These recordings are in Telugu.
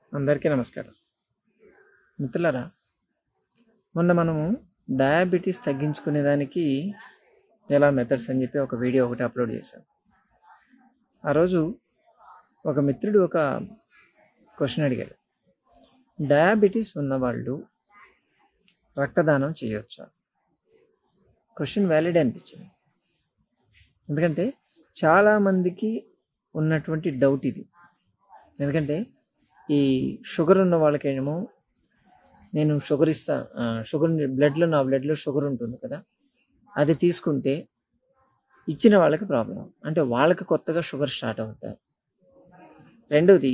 అందరికీ నమస్కారం మిత్రులారా మొన్న మనము డయాబెటీస్ తగ్గించుకునే దానికి ఎలా మెథడ్స్ అని చెప్పి ఒక వీడియో ఒకటి అప్లోడ్ చేశాం ఆ రోజు ఒక మిత్రుడు ఒక క్వశ్చన్ అడిగాడు డయాబెటీస్ ఉన్నవాళ్ళు రక్తదానం చేయొచ్చా క్వశ్చన్ వ్యాలిడ్ అనిపించింది ఎందుకంటే చాలామందికి ఉన్నటువంటి డౌట్ ఇది ఎందుకంటే ఈ షుగర్ ఉన్న వాళ్ళకేమో నేను షుగర్ ఇస్తా ఆ, షుగర్ బ్లడ్లో నా బ్లడ్లో షుగర్ ఉంటుంది కదా అది తీసుకుంటే ఇచ్చిన వాళ్ళకి ప్రాబ్లం అంటే వాళ్ళకి కొత్తగా షుగర్ స్టార్ట్ అవుతాయి రెండోది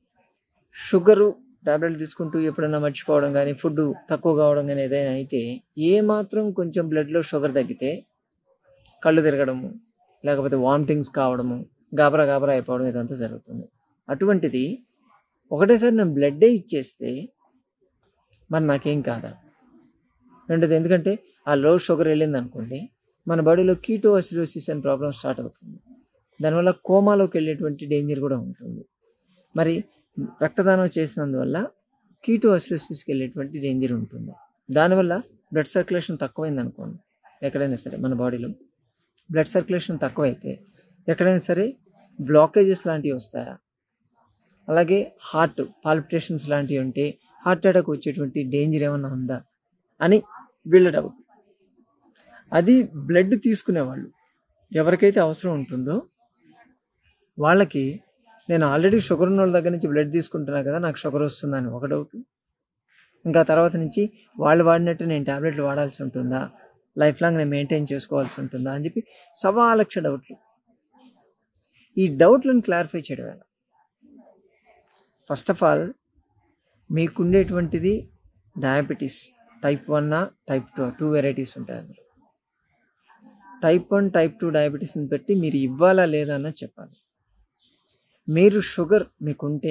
షుగరు టాబ్లెట్ తీసుకుంటూ ఎప్పుడైనా మర్చిపోవడం కానీ ఫుడ్ తక్కువ కావడం కానీ ఏదైనా అయితే ఏ మాత్రం కొంచెం బ్లడ్లో షుగర్ తగ్గితే కళ్ళు తిరగడము లేకపోతే వామిటింగ్స్ కావడము గాబరా గాబరా అయిపోవడం ఇదంతా జరుగుతుంది అటువంటిది ఒకటేసారి నేను బ్లడ్డే ఇచ్చేస్తే మరి నాకేం కాదా రెండోది ఎందుకంటే ఆ లో షుగర్ వెళ్ళింది అనుకోండి మన బాడీలో కీటో అసిరోసిస్ అనే ప్రాబ్లం స్టార్ట్ అవుతుంది దానివల్ల కోమాలోకి వెళ్ళేటువంటి డేంజర్ కూడా ఉంటుంది మరి రక్తదానం చేసినందువల్ల కీటో అసిరోసిస్కి వెళ్ళేటువంటి డేంజర్ ఉంటుంది దానివల్ల బ్లడ్ సర్క్యులేషన్ తక్కువైంది అనుకోండి ఎక్కడైనా సరే మన బాడీలో బ్లడ్ సర్క్యులేషన్ తక్కువైతే ఎక్కడైనా సరే బ్లాకేజెస్ లాంటివి వస్తాయా అలాగే హార్ట్ పాల్పిటేషన్స్ లాంటివి ఉంటే హార్ట్ అటాక్ వచ్చేటువంటి డేంజర్ ఏమన్నా ఉందా అని వీళ్ళ డౌట్ అది బ్లడ్ తీసుకునేవాళ్ళు ఎవరికైతే అవసరం ఉంటుందో వాళ్ళకి నేను ఆల్రెడీ షుగర్ ఉన్న వాళ్ళ దగ్గర నుంచి బ్లడ్ తీసుకుంటున్నా కదా నాకు షుగర్ వస్తుందని ఒక డౌట్ ఇంకా తర్వాత నుంచి వాళ్ళు వాడినట్టు నేను ట్యాబ్లెట్లు వాడాల్సి ఉంటుందా లైఫ్ లాంగ్ నేను మెయింటైన్ చేసుకోవాల్సి ఉంటుందా అని చెప్పి సవా లక్ష డౌట్లు ఈ డౌట్లను క్లారిఫై చేయడం ఎలా ఫస్ట్ ఆఫ్ ఆల్ మీకుండేటువంటిది diabetes type one type two two varieties ఉంటాయి అందులో టైప్ వన్ టైప్ టూ డయాబెటీస్ని బట్టి మీరు ఇవ్వాలా లేదా అన్నది చెప్పాలి మీరు షుగర్ మీకుంటే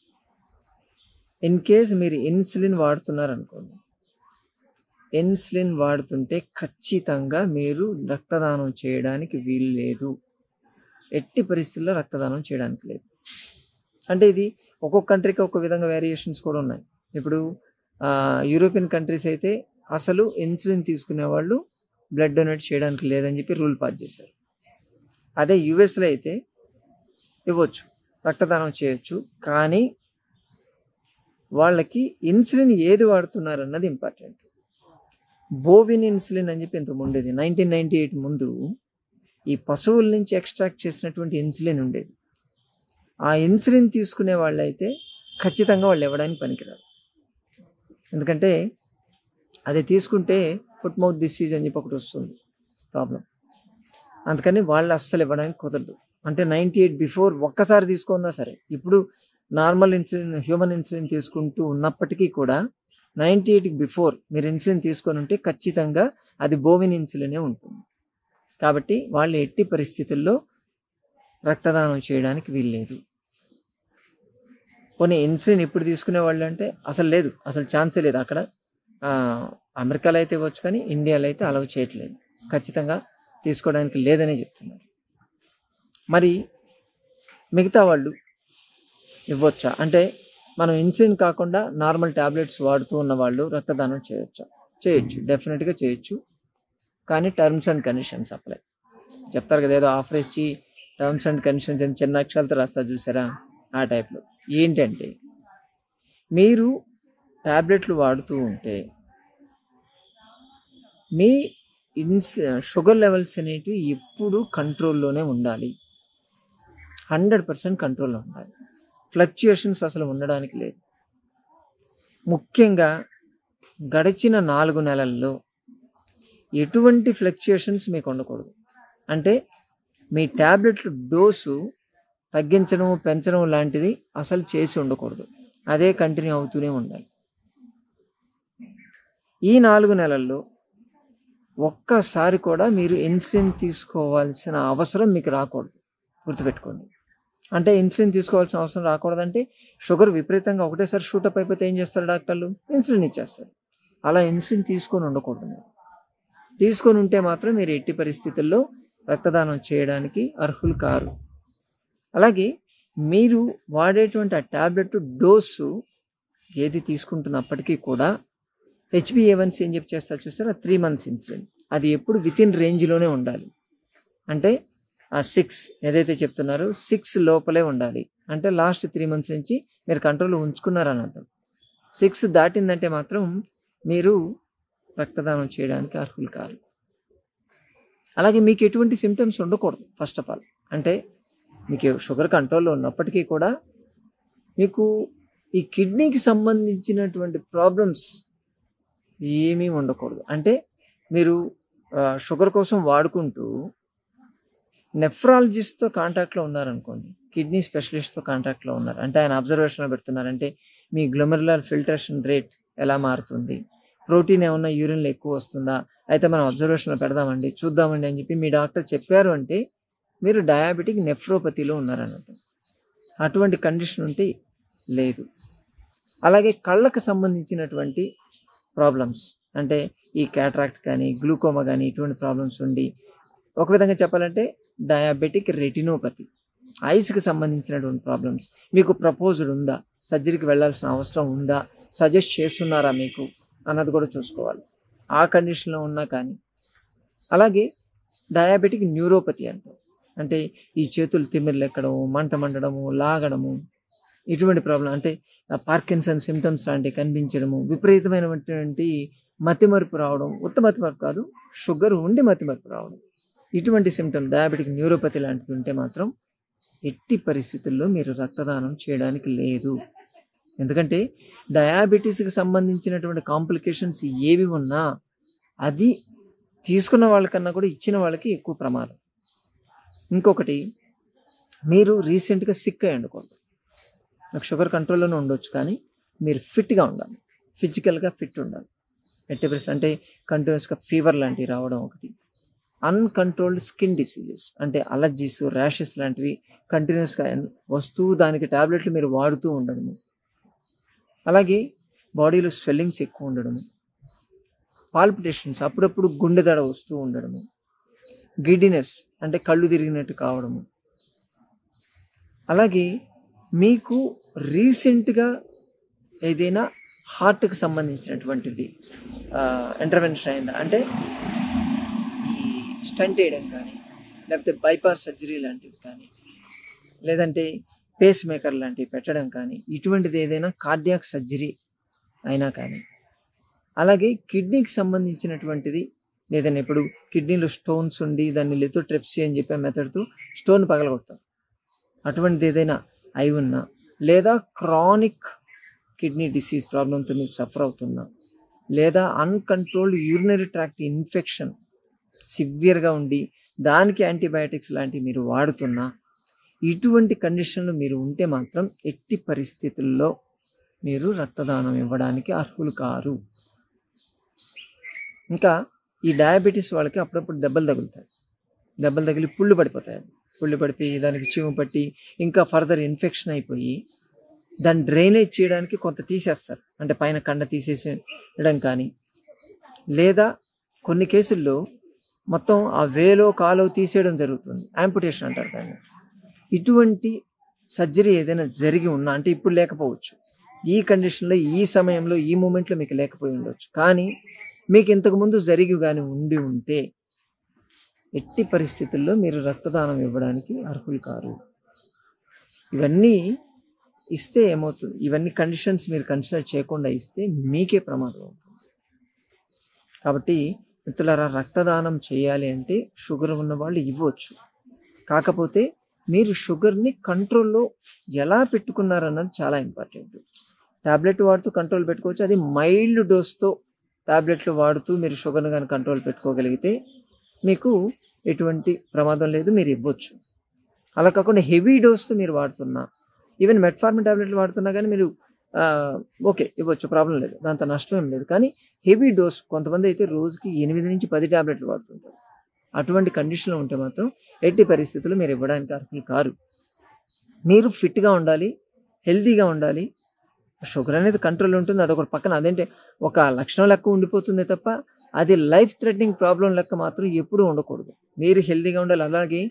ఇన్ కేస్ మీరు ఇన్సులిన్ వాడుతున్నారు అనుకోండి ఇన్సులిన్ వాడుతుంటే ఖచ్చితంగా మీరు రక్తదానం చేయడానికి వీలు లేదు ఎట్టి పరిస్థితుల్లో రక్తదానం చేయడానికి లేదు అంటే ఇది ఒక్కొక్క కంట్రీకి ఒక్కొక్క విధంగా వేరియేషన్స్ కూడా ఉన్నాయి ఇప్పుడు ఆ, యూరోపియన్ కంట్రీస్ అయితే అసలు ఇన్సులిన్ తీసుకునే వాళ్ళు బ్లడ్ డొనేట్ చేయడానికి లేదని చెప్పి రూల్ పాస్ చేశారు అదే యుఎస్లో అయితే ఇవ్వచ్చు రక్తదానం చేయొచ్చు కానీ వాళ్ళకి ఇన్సులిన్ ఏది వాడుతున్నారు అన్నది ఇంపార్టెంట్ బోవిన్ ఇన్సులిన్ అని చెప్పి ఇంత ఉండేది నైన్టీన్ నైన్టీ ఎయిట్ ముందు ఈ పశువుల నుంచి ఎక్స్ట్రాక్ట్ చేసినటువంటి ఇన్సులిన్ ఉండేది ఆ ఇన్సులిన్ తీసుకునే వాళ్ళైతే ఖచ్చితంగా వాళ్ళు ఇవ్వడానికి పనికిరారు ఎందుకంటే అది తీసుకుంటే ఫుట్ మౌత్ డిసీజ్ అని చెప్పి ఒకటి వస్తుంది ప్రాబ్లం అందుకని వాళ్ళు అస్సలు ఇవ్వడానికి కుదరదు అంటే నైంటీ ఎయిట్ బిఫోర్ ఒక్కసారి తీసుకున్నా సరే ఇప్పుడు నార్మల్ ఇన్సులిన్ హ్యూమన్ ఇన్సులిన్ తీసుకుంటూ ఉన్నప్పటికీ కూడా నైంటీ ఎయిట్కి బిఫోర్ మీరు ఇన్సులిన్ తీసుకొని ఉంటే ఖచ్చితంగా అది బోవిన్ ఇన్సులినే ఉంటుంది కాబట్టి వాళ్ళు ఎట్టి పరిస్థితుల్లో రక్తదానం చేయడానికి వీల్లేదు పోనీ ఇన్సులిన్ ఇప్పుడు తీసుకునే వాళ్ళు అంటే అసలు లేదు అసలు ఛాన్సే లేదు అక్కడ ఆ, అమెరికాలో అయితే ఇవ్వచ్చు కానీ ఇండియాలో అయితే అలవ్ చేయట్లేదు ఖచ్చితంగా తీసుకోవడానికి లేదనే చెప్తున్నారు మరి మిగతా వాళ్ళు ఇవ్వచ్చా అంటే మనం ఇన్సులిన్ కాకుండా నార్మల్ ట్యాబ్లెట్స్ వాడుతూ ఉన్న వాళ్ళు రక్తదానం చేయొచ్చా చేయొచ్చు డెఫినెట్గా చేయొచ్చు కానీ టర్మ్స్ అండ్ కండిషన్స్ అప్లై చెప్తారు కదా ఏదో ఆఫర్ ఇచ్చి టర్మ్స్ అండ్ కండిషన్స్ అని చిన్న అక్షరాలతో రాస్తారు చూసారా ఆ టైప్లో ఏంటంటే మీరు ట్యాబ్లెట్లు వాడుతూ ఉంటే మీ ఇన్స్ షుగర్ లెవెల్స్ అనేటివి ఎప్పుడు కంట్రోల్లోనే ఉండాలి హండ్రెడ్ పర్సెంట్ కంట్రోల్లో ఉండాలి ఫ్లక్చుయేషన్స్ అసలు ఉండడానికి లేదు ముఖ్యంగా గడిచిన నాలుగు నెలల్లో ఎటువంటి ఫ్లక్చుయేషన్స్ మీకు ఉండకూడదు అంటే మీ ట్యాబ్లెట్ల డోసు తగ్గించడం పెంచడం లాంటిది అసలు చేసి ఉండకూడదు అదే కంటిన్యూ అవుతూనే ఉండాలి ఈ నాలుగు నెలల్లో ఒక్కసారి కూడా మీరు ఇన్సులిన్ తీసుకోవాల్సిన అవసరం మీకు రాకూడదు గుర్తుపెట్టుకోండి అంటే ఇన్సులిన్ తీసుకోవాల్సిన అవసరం రాకూడదంటే షుగర్ విపరీతంగా ఒకటేసారి షూటప్ అయిపోతే ఏం చేస్తారు డాక్టర్లు ఇన్సులిన్ ఇచ్చేస్తారు అలా ఇన్సులిన్ తీసుకొని ఉండకూడదు మీరు తీసుకొని ఉంటే మాత్రం మీరు ఎట్టి పరిస్థితుల్లో రక్తదానం చేయడానికి అర్హులు కారు అలాగే మీరు వాడేటువంటి ఆ ట్యాబ్లెట్ డోసు ఏది తీసుకుంటున్నప్పటికీ కూడా హెచ్బిఏవన్సీ ఏం చెప్పి చేస్తారు చూసారా త్రీ మంత్స్ ఇన్సులిన్ అది ఎప్పుడు విత్ ఇన్ రేంజ్లోనే ఉండాలి అంటే ఆ సిక్స్ ఏదైతే చెప్తున్నారో సిక్స్ లోపలే ఉండాలి అంటే లాస్ట్ త్రీ మంత్స్ నుంచి మీరు కంట్రోల్ ఉంచుకున్నారని అర్థం సిక్స్ దాటిందంటే మాత్రం మీరు రక్తదానం చేయడానికి అర్హులు కారు అలాగే మీకు ఎటువంటి సిమ్టమ్స్ ఉండకూడదు ఫస్ట్ ఆఫ్ ఆల్ అంటే మీకు షుగర్ కంట్రోల్లో ఉన్నప్పటికీ కూడా మీకు ఈ కిడ్నీకి సంబంధించినటువంటి ప్రాబ్లమ్స్ ఏమీ ఉండకూడదు అంటే మీరు ఆ, షుగర్ కోసం వాడుకుంటూ నెఫ్రాలజిస్ట్తో కాంటాక్ట్లో ఉన్నారనుకోండి కిడ్నీ స్పెషలిస్ట్తో కాంటాక్ట్లో ఉన్నారు అంటే ఆయన అబ్జర్వేషన్లో పెడుతున్నారంటే మీ గ్లొమెరులర్ ఫిల్టరేషన్ రేట్ ఎలా మారుతుంది ప్రోటీన్ ఏమన్నా యూరిన్లో ఎక్కువ వస్తుందా అయితే మనం అబ్జర్వేషన్లో పెడదామండి చూద్దామండి అని చెప్పి మీ డాక్టర్ చెప్పారు అంటే మీరు డయాబెటిక్ నెఫ్రోపతిలో ఉన్నారన్నట్టు అటువంటి కండిషన్ ఉంటే లేదు అలాగే కళ్ళకు సంబంధించినటువంటి ప్రాబ్లమ్స్ అంటే ఈ క్యాట్రాక్ట్ కానీ గ్లూకోమా కానీ ఇటువంటి ప్రాబ్లమ్స్ ఉండి ఒక విధంగా చెప్పాలంటే డయాబెటిక్ రెటినోపతి ఐస్కి సంబంధించినటువంటి ప్రాబ్లమ్స్ మీకు ప్రపోజల్ ఉందా సర్జరీకి వెళ్ళాల్సిన అవసరం ఉందా సజెస్ట్ చేస్తున్నారా మీకు అన్నది కూడా చూసుకోవాలి ఆ కండిషన్లో ఉన్నా కానీ అలాగే డయాబెటిక్ న్యూరోపతి అంటాం అంటే ఈ చేతులు తిమ్మిర్లు ఎక్కడము మంట మండడము లాగడము ఇటువంటి ప్రాబ్లం అంటే పార్కిన్సన్ సిమ్టమ్స్ లాంటివి కనిపించడము విపరీతమైనటువంటి మతిమరుపు రావడం ఉత్త మతిమరుపు కాదు షుగర్ ఉండి మతిమరుపు రావడం ఇటువంటి సిమ్టమ్ డయాబెటిక్ న్యూరోపతి లాంటిది ఉంటే మాత్రం ఎట్టి పరిస్థితుల్లో మీరు రక్తదానం చేయడానికి లేదు ఎందుకంటే డయాబెటీస్కి సంబంధించినటువంటి కాంప్లికేషన్స్ ఏవి ఉన్నా అది తీసుకున్న వాళ్ళకన్నా కూడా ఇచ్చిన వాళ్ళకి ఎక్కువ ప్రమాదం ఇంకొకటి మీరు రీసెంట్గా సిక్ అయ్యి ఉండకూడదు నాకు షుగర్ కంట్రోల్లోనే ఉండొచ్చు కానీ మీరు ఫిట్గా ఉండాలి ఫిజికల్గా ఫిట్ ఉండాలి ఎట్టి పరిస్థితి అంటే కంటిన్యూస్గా ఫీవర్ లాంటివి రావడం ఒకటి అన్కంట్రోల్డ్ స్కిన్ డిసీజెస్ అంటే అలర్జీస్ ర్యాషెస్ లాంటివి కంటిన్యూస్గా వస్తూ దానికి టాబ్లెట్లు మీరు వాడుతూ ఉండడము అలాగే బాడీలో స్వెల్లింగ్స్ ఎక్కువ ఉండడము పాల్పిటేషన్స్ అప్పుడప్పుడు గుండె దడ వస్తూ ఉండడము గిడ్డినెస్ అంటే కళ్ళు తిరిగినట్టు కావడము అలాగే మీకు రీసెంట్గా ఏదైనా హార్ట్కి సంబంధించినటువంటిది ఇంటర్వెన్షన్ అయిందా అంటే ఈ స్టంట్ వేయడం కానీ లేకపోతే బైపాస్ సర్జరీ లాంటివి కానీ లేదంటే పేస్ మేకర్ లాంటివి పెట్టడం కానీ ఇటువంటిది ఏదైనా కార్డియాక్ సర్జరీ అయినా కానీ అలాగే కిడ్నీకి సంబంధించినటువంటిది ఏదైనా ఇప్పుడు కిడ్నీలో స్టోన్స్ ఉండి దాన్ని లిథోట్రెప్సీ అని చెప్పే మెథడ్తో స్టోన్ పగలగొడతాం అటువంటిది ఏదైనా అయి ఉన్నా లేదా క్రానిక్ కిడ్నీ డిసీజ్ ప్రాబ్లంతో మీరు సఫర్ అవుతున్నా లేదా అన్కంట్రోల్డ్ యూరినరీ ట్రాక్ట్ ఇన్ఫెక్షన్ సివియర్గా ఉండి దానికి యాంటీబయాటిక్స్ లాంటివి మీరు వాడుతున్నా ఇటువంటి కండిషన్లు మీరు ఉంటే మాత్రం ఎట్టి పరిస్థితుల్లో మీరు రక్తదానం ఇవ్వడానికి అర్హులు కారు ఇంకా ఈ డయాబెటీస్ వాళ్ళకి అప్పుడప్పుడు దెబ్బలు తగులుతాయి దెబ్బలు తగిలి పుళ్ళు పడిపోతాయి పుళ్ళు పడిపోయి దానికి చీము పట్టి ఇంకా ఫర్దర్ ఇన్ఫెక్షన్ అయిపోయి దాన్ని డ్రైనేజ్ చేయడానికి కొంత తీసేస్తారు అంటే పైన కండ తీసేసేయడం కానీ లేదా కొన్ని కేసుల్లో మొత్తం ఆ వేలో కాలో తీసేయడం జరుగుతుంది యాంపుటేషన్ అంటారు దాన్ని ఇటువంటి సర్జరీ ఏదైనా జరిగి ఉన్నా అంటే ఇప్పుడు లేకపోవచ్చు ఈ కండిషన్లో ఈ సమయంలో ఈ మూమెంట్లో మీకు లేకపోయి ఉండొచ్చు కానీ మీకు ఇంతకుముందు జరిగి కానీ ఉండి ఉంటే ఎట్టి పరిస్థితుల్లో మీరు రక్తదానం ఇవ్వడానికి అర్హులు కారు ఇవన్నీ ఇస్తే ఏమవుతుంది ఇవన్నీ కండిషన్స్ మీరు కన్సిడర్ చేయకుండా ఇస్తే మీకే ప్రమాదం అవుతుంది కాబట్టి మిత్రులారా రక్తదానం చేయాలి అంటే షుగర్ ఉన్న వాళ్ళు ఇవ్వచ్చు కాకపోతే మీరు షుగర్ని కంట్రోల్లో ఎలా పెట్టుకున్నారన్నది చాలా ఇంపార్టెంట్ టాబ్లెట్ వాడుతూ కంట్రోల్ పెట్టుకోవచ్చు అది మైల్డ్ డోస్తో టాబ్లెట్లు వాడుతూ మీరు షుగర్ని కానీ కంట్రోల్ పెట్టుకోగలిగితే మీకు ఎటువంటి ప్రమాదం లేదు మీరు ఇవ్వచ్చు అలా కాకుండా హెవీ డోస్తో మీరు వాడుతున్నా ఈవెన్ మెట్ఫార్మిన్ టాబ్లెట్లు వాడుతున్నా కానీ మీరు ఆ, ఓకే ఇవ్వచ్చు ప్రాబ్లం లేదు దాంతో నష్టం ఏం లేదు కానీ హెవీ డోస్ కొంతమంది అయితే రోజుకి ఎనిమిది నుంచి పది టాబ్లెట్లు వాడుతుంటారు అటువంటి కండిషన్లో ఉంటే మాత్రం ఎట్టి పరిస్థితుల్లో మీరు ఇవ్వడానికి అర్హులు కారు మీరు ఫిట్గా ఉండాలి హెల్తీగా ఉండాలి షుగర్ అనేది కంట్రోల్ ఉంటుంది అదొక పక్కన అదేంటే ఒక లక్షణం లెక్క ఉండిపోతుంది తప్ప అది లైఫ్ థ్రెటనింగ్ ప్రాబ్లం లెక్క మాత్రం ఎప్పుడూ ఉండకూడదు మీరు హెల్తీగా ఉండాలి అలాగే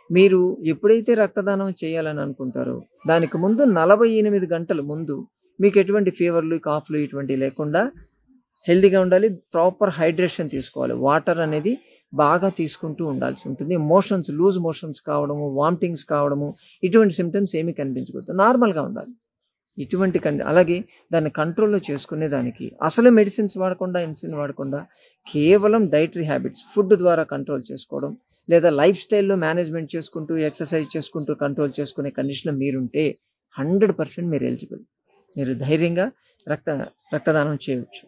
మీరు ఎప్పుడైతే రక్తదానం చేయాలని అనుకుంటారో దానికి ముందు నలభై ఎనిమిది గంటల ముందు మీకు ఎటువంటి ఫీవర్లు కాఫ్లు ఇటువంటివి లేకుండా హెల్తీగా ఉండాలి ప్రాపర్ హైడ్రేషన్ తీసుకోవాలి వాటర్ అనేది బాగా తీసుకుంటూ ఉండాల్సి ఉంటుంది మోషన్స్ లూజ్ మోషన్స్ కావడము వామిటింగ్స్ కావడము ఇటువంటి సిమ్టమ్స్ ఏమీ కనిపించకూడదు నార్మల్గా ఉండాలి ఇటువంటి కండి అలాగే దాన్ని కంట్రోల్లో చేసుకునే దానికి అసలు మెడిసిన్స్ వాడకుండా ఇన్సులిన్ వాడకుండా కేవలం డైటరీ హ్యాబిట్స్ ఫుడ్ ద్వారా కంట్రోల్ చేసుకోవడం లేదా లైఫ్ స్టైల్లో మేనేజ్మెంట్ చేసుకుంటూ ఎక్సర్సైజ్ చేసుకుంటూ కంట్రోల్ చేసుకునే కండిషన్లో మీరుంటే హండ్రెడ్ పర్సెంట్ మీరు ఎలిజిబుల్ మీరు ధైర్యంగా రక్త రక్తదానం చేయవచ్చు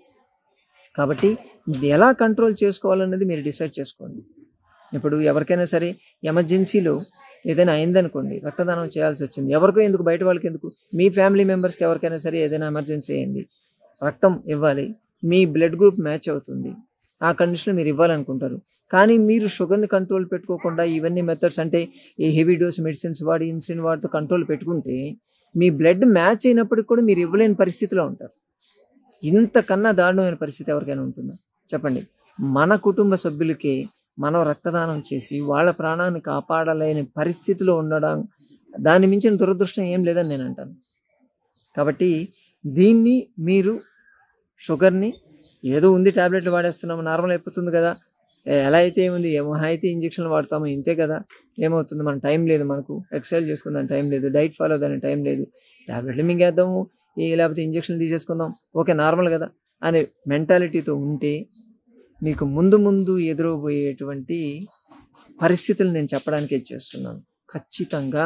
కాబట్టి ఇది ఎలా కంట్రోల్ చేసుకోవాలన్నది మీరు డిసైడ్ చేసుకోండి ఇప్పుడు ఎవరికైనా సరే ఎమర్జెన్సీలో ఏదైనా అయిందనుకోండి రక్తదానం చేయాల్సి వచ్చింది ఎవరికో ఎందుకు బయట వాళ్ళకి ఎందుకు మీ ఫ్యామిలీ మెంబర్స్కి ఎవరికైనా సరే ఏదైనా ఎమర్జెన్సీ అయింది రక్తం ఇవ్వాలి మీ బ్లడ్ గ్రూప్ మ్యాచ్ అవుతుంది ఆ కండిషన్లో మీరు ఇవ్వాలనుకుంటారు కానీ మీరు షుగర్ని కంట్రోల్ పెట్టుకోకుండా ఇవన్నీ మెథడ్స్ అంటే ఈ హెవీ డోస్ మెడిసిన్స్ వాడి ఇన్సులిన్ వాడితో కంట్రోల్ పెట్టుకుంటే మీ బ్లడ్ మ్యాచ్ అయినప్పటికి కూడా మీరు ఇవ్వలేని పరిస్థితిలో ఉంటారు ఇంతకన్నా దారుణమైన పరిస్థితి ఎవరికైనా ఉంటుందా చెప్పండి మన కుటుంబ సభ్యులకి మనం రక్తదానం చేసి వాళ్ళ ప్రాణాన్ని కాపాడలేని పరిస్థితిలో ఉండడం దాని మించిన దురదృష్టం ఏం లేదని నేను అంటాను కాబట్టి దీన్ని మీరు షుగర్ని ఏదో ఉంది ట్యాబ్లెట్లు వాడేస్తున్నాము నార్మల్ అయిపోతుంది కదా ఏ- ఎలా అయితే ఏముంది ఏమో అయితే ఇంజక్షన్లు వాడతాము ఇంతే కదా ఏమవుతుంది మన టైం లేదు మనకు ఎక్సర్సైజ్ చేసుకుందాం టైం లేదు డైట్ ఫాలో దాని టైం లేదు ట్యాబ్లెట్లు మింగేద్దాము ఈ లేకపోతే ఇంజక్షన్లు తీసేసుకుందాం ఓకే నార్మల్ కదా అనే మెంటాలిటీతో ఉంటే మీకు ముందు ముందు ఎదురవబోయేటువంటి పరిస్థితులు నేను చెప్పడానికి చేస్తున్నాను ఖచ్చితంగా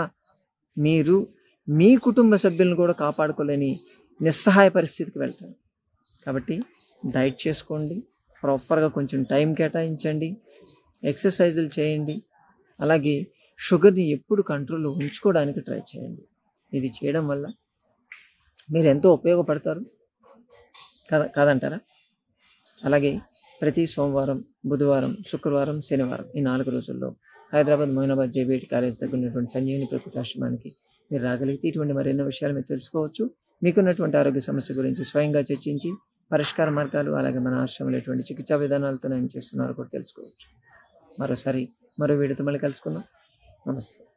మీరు మీ కుటుంబ సభ్యులను కూడా కాపాడుకోలేని నిస్సహాయ పరిస్థితికి వెళ్తారు కాబట్టి డైట్ చేసుకోండి ప్రాపర్గా కొంచెం టైం కేటాయించండి ఎక్సర్సైజులు చేయండి అలాగే షుగర్ని ఎప్పుడు కంట్రోల్లో ఉంచుకోవడానికి ట్రై చేయండి ఇది చేయడం వల్ల మీరు ఎంతో ఉపయోగపడతారు కదా కాదంటారా అలాగే ప్రతి సోమవారం బుధవారం శుక్రవారం శనివారం ఈ నాలుగు రోజుల్లో హైదరాబాద్ మొయినాబాద్ జేబీటి కాలేజ్ దగ్గర ఉన్నటువంటి సంజీవిని ప్రకృతి ఆశ్రమానికి మీరు రాగలిగితే ఇటువంటి మరెన్నో విషయాలు మీరు తెలుసుకోవచ్చు మీకున్నటువంటి ఆరోగ్య సమస్య గురించి స్వయంగా చర్చించి పరిష్కార మార్గాలు అలాగే మన ఆశ్రమంలో ఎటువంటి చికిత్సా విధానాలతో ఏం చేస్తున్నారో కూడా తెలుసుకోవచ్చు మరోసారి మరో వీడియోతో మళ్ళీ కలుసుకుందాం నమస్తే